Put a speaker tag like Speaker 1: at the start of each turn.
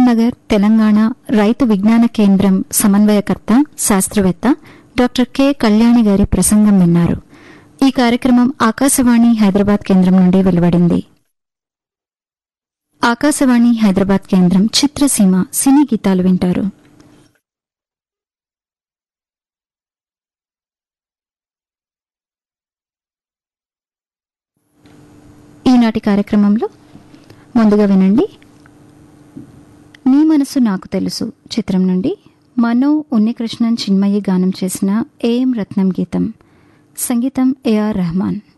Speaker 1: నగర్ తెలంగాణ రైతు విజ్ఞాన కేంద్రం సమన్వయకర్త శాస్త్రవేత్త డాక్టర్ కె కళ్యాణి గారి ప్రసంగం విన్నారు ఈ కార్యక్రమం ఆకాశవాణి హైదరాబాద్ కేంద్రం నుండి వెలువడింది ఆకాశవాణి హైదరాబాద్ కేంద్రం చిత్రసీమ సినీ గీతాలు వింటారు ఈనాటి కార్యక్రమంలో ముందుగా వినండి నీ మనసు నాకు తెలుసు చిత్రం నుండి మనో ఉన్నికృష్ణన్ చిన్మయ్య గానం చేసిన ఏఎం రత్నం గీతం సంగీతం ఏఆర్ రెహమాన్